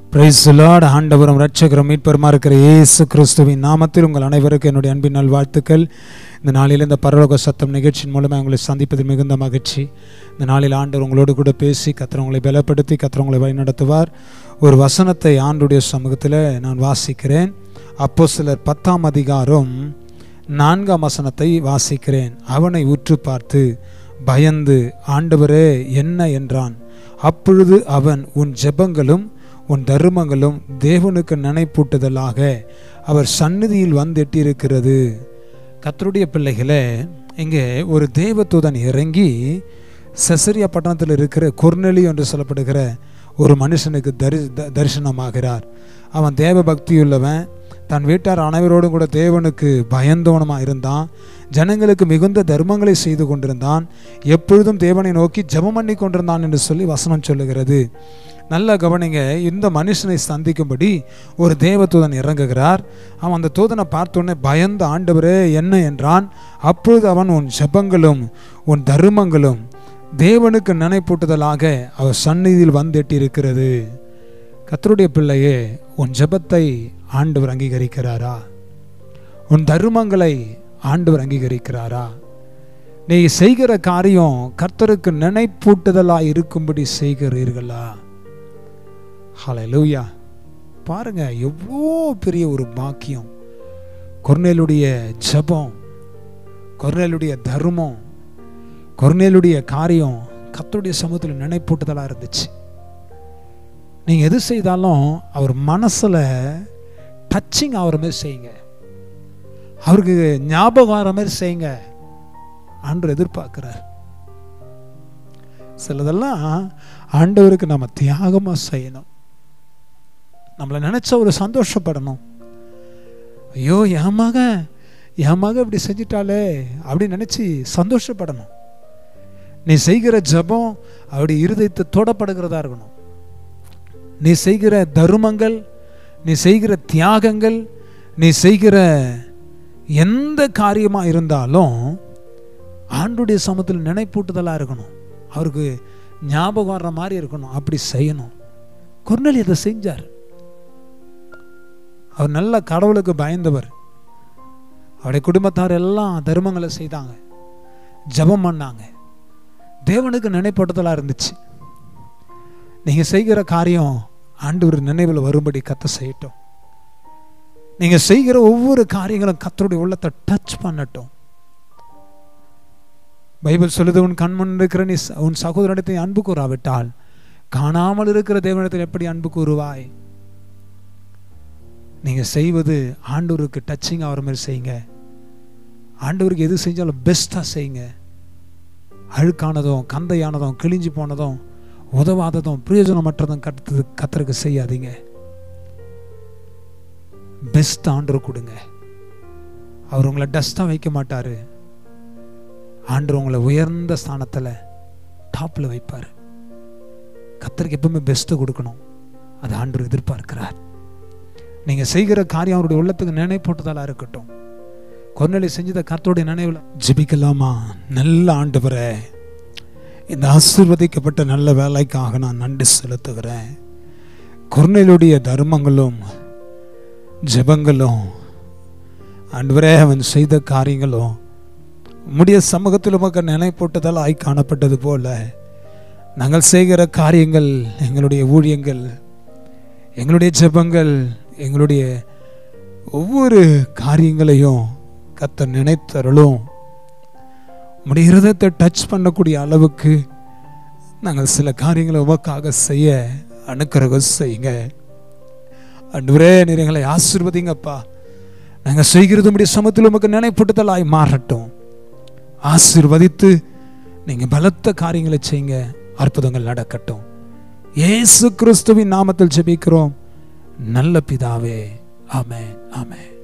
price Lord ஆண்டவரும் ரட்சகரும் மீட்பருமா இருக்கிற இயேசு கிறிஸ்துவின் நாமத்தில் உங்கள் அனைவருக்கும் என்னுடைய அன்பின் நல்வாழ்த்துக்கள் இந்த நாளில் இந்த பரலோக சத்தம் நிகழ்ச்சியின் மூலமாக உங்களை சந்திப்பதில் மிகுந்த மகிழ்ச்சி இந்த நாளில் ஆண்டவர் உங்களோடு கூட பேசி கத்திர உங்களை பலப்படுத்தி கத்திர உங்களை வழிநடத்துவார் ஒரு வசனத்தை ஆண்டுடைய சமூகத்தில் நான் வாசிக்கிறேன் அப்போ சிலர் பத்தாம் அதிகாரம் நான்காம் வசனத்தை வாசிக்கிறேன் அவனை உற்று பார்த்து பயந்து ஆண்டவரே என்ன என்றான் அப்பொழுது அவன் உன் ஜெபங்களும் உன் தருமங்களும் தேவனுக்கு நினைப்பூட்டுதலாக அவர் சந்நிதியில் வந்தெட்டிருக்கிறது கத்தருடைய பிள்ளைகளே இங்கே ஒரு தேவதூதன் இறங்கி செசரியா பட்டணத்தில் இருக்கிற கொர்நெலி என்று சொல்லப்படுகிற ஒரு மனுஷனுக்கு தரி த- தரிசனமாகிறார் அவன் தேவ பக்தியுள்ளவன் தன் வீட்டார் அனைவரோடும் கூட தேவனுக்கு பயந்தவனுமாக இருந்தான் ஜனங்களுக்கு மிகுந்த தர்மங்களை செய்து கொண்டிருந்தான் எப்பொழுதும் தேவனை நோக்கி ஜெபம் பண்ணி கொண்டிருந்தான் என்று சொல்லி வசனம் சொல்லுகிறது நல்ல கவனிங்க இந்த மனுஷனை சந்திக்கும்படி ஒரு தேவதூதன் இறங்குகிறார் அவன் அந்த தூதனை பார்த்தோன்னே பயந்த ஆண்டவரே என்ன என்றான் அப்பொழுது அவன் உன் ஜெபங்களும் உன் தருமங்களும் தேவனுக்கு நினைப்பூட்டுதலாக அவர் சந்நிதியில் வந்தெட்டிருக்கிறது கத்தருடைய பிள்ளையே உன் ஜெபத்தை ஆண்டவர் அங்கீகரிக்கிறாரா உன் தருமங்களை ஆண்டவர் அங்கீகரிக்கிறாரா நீ செய்கிற காரியம் கர்த்தருக்கு நினைப்பூட்டுதலா இருக்கும்படி செய்கிறீர்களா ஹalleluya பாருங்க எவ்வளோ பெரிய ஒரு பாக்கியம் கொர்நேலுடைய ஜெபம் கொர்நேலுடைய தர்மம் கொர்நேலுடைய காரியம் கர்த்தருடைய சமூகத்தில் நினைப்பூட்டுதலா இருந்துச்சு நீங்கள் எது செய்தாலும் அவர் மனசில் டச்சிங் ஆகிற மாதிரி செய்யுங்க அவருக்கு ஞாபகம் ஆகிற மாதிரி செய்யுங்க ஆண்டு எதிர்பார்க்கிறார் சிலதெல்லாம் ஆண்டவருக்கு நம்ம தியாகமாக செய்யணும் நம்மளை நினச்ச ஒரு சந்தோஷப்படணும் ஐயோ என் மக என் மக இப்படி செஞ்சிட்டாளே அப்படின்னு நினச்சி சந்தோஷப்படணும் நீ செய்கிற ஜெபம் அப்படி இருதயத்தை தொடப்படுகிறதா இருக்கணும் நீ செய்கிற தருமங்கள் நீ செய்கிற தியாகங்கள் நீ செய்கிற எந்த காரியமாக இருந்தாலும் ஆண்டுடைய சமத்தில் நினைப்பூட்டுதலாக இருக்கணும் அவருக்கு ஞாபகம் வர்ற மாதிரி இருக்கணும் அப்படி செய்யணும் கொர்நெலி அதை செஞ்சார் அவர் நல்ல கடவுளுக்கு பயந்தவர் அவருடைய குடும்பத்தார் எல்லாம் தர்மங்களை செய்தாங்க ஜெபம் பண்ணாங்க தேவனுக்கு நினைப்பூட்டுதலாக இருந்துச்சு நீங்க செய்கிற காரியம் ஆண்டவர் நினைவில் வரும்படி கத்த செய்யட்டும் நீங்க செய்கிற ஒவ்வொரு காரியங்களும் கத்தருடைய உள்ளத்தை டச் பண்ணட்டும் பைபிள் சொல்லுது உன் கண்முன் இருக்கிற நீ ச- உன் சகோதரத்தை அன்பு கூறாவிட்டால் காணாமல் இருக்கிற தேவனிடத்தில் எப்படி அன்பு கூறுவாய் நீங்க செய்வது ஆண்டவருக்கு டச்சிங் ஆகிற மாதிரி செய்யுங்க ஆண்டவருக்கு எது செஞ்சாலும் பெஸ்ட்டாக செய்யுங்க அழுக்கானதும் கந்தையானதும் கிழிஞ்சு போனதும் உதவாததும் பிரயோஜனமற்றதும் கத்து கத்தருக்கு செய்யாதீங்க பெஸ்ட் ஆண்டர் கொடுங்க அவர் உங்களை டஸ்டாக வைக்க மாட்டார் ஆண்டர் உங்களை உயர்ந்த ஸ்தானத்தில் டாப்பில் வைப்பார் கத்தருக்கு எப்பவுமே பெஸ்ட்டு கொடுக்கணும் அது ஆண்டர் எதிர்பார்க்கிறார் நீங்கள் செய்கிற காரியம் அவருடைய உள்ளத்துக்கு நினைப்போட்டதால இருக்கட்டும் கொர்நெலி செஞ்சதை கர்த்தருடைய நினைவில் ஜெபிக்கலாமா நல்ல ஆண்டவரே இந்த ஆசீர்வதிக்கப்பட்ட நல்ல வேலைக்காக நான் நன்றி செலுத்துகிறேன் கொர்நேலுடைய தர்மங்களும் ஜெபங்களும் ஆண்டவரே அவன் செய்த காரியங்களும் உம்முடைய சமூகத்தில் உமக்கு நினைப்பூட்டுதல் ஆய் காணப்பட்டது போல நாங்கள் செய்கிற காரியங்கள் எங்களுடைய ஊழியங்கள் எங்களுடைய ஜெபங்கள் எங்களுடைய ஒவ்வொரு காரியங்களையும் கத்த நினைத்தருளும் உம்முடைய இருதயத்தை டச் பண்ணக்கூடிய அளவுக்கு நாங்கள் சில காரியங்களை உமக்காக செய்ய அனுக்கிரகம் செய்யுங்க அன்றுவரே நீர் எங்களை ஆசீர்வதிங்கப்பா நாங்கள் செய்கிறது உம்முடைய சமத்தில் உமக்கு நினைப்பூட்டுதலாய் மாறட்டும் ஆசீர்வதித்து நீங்கள் பலத்த காரியங்களை செய்யுங்க அற்புதங்கள் நடக்கட்டும் இயேசு கிறிஸ்துவின் நாமத்தில் ஜெபிக்கிறோம் நல்ல பிதாவே ஆமென் ஆமென்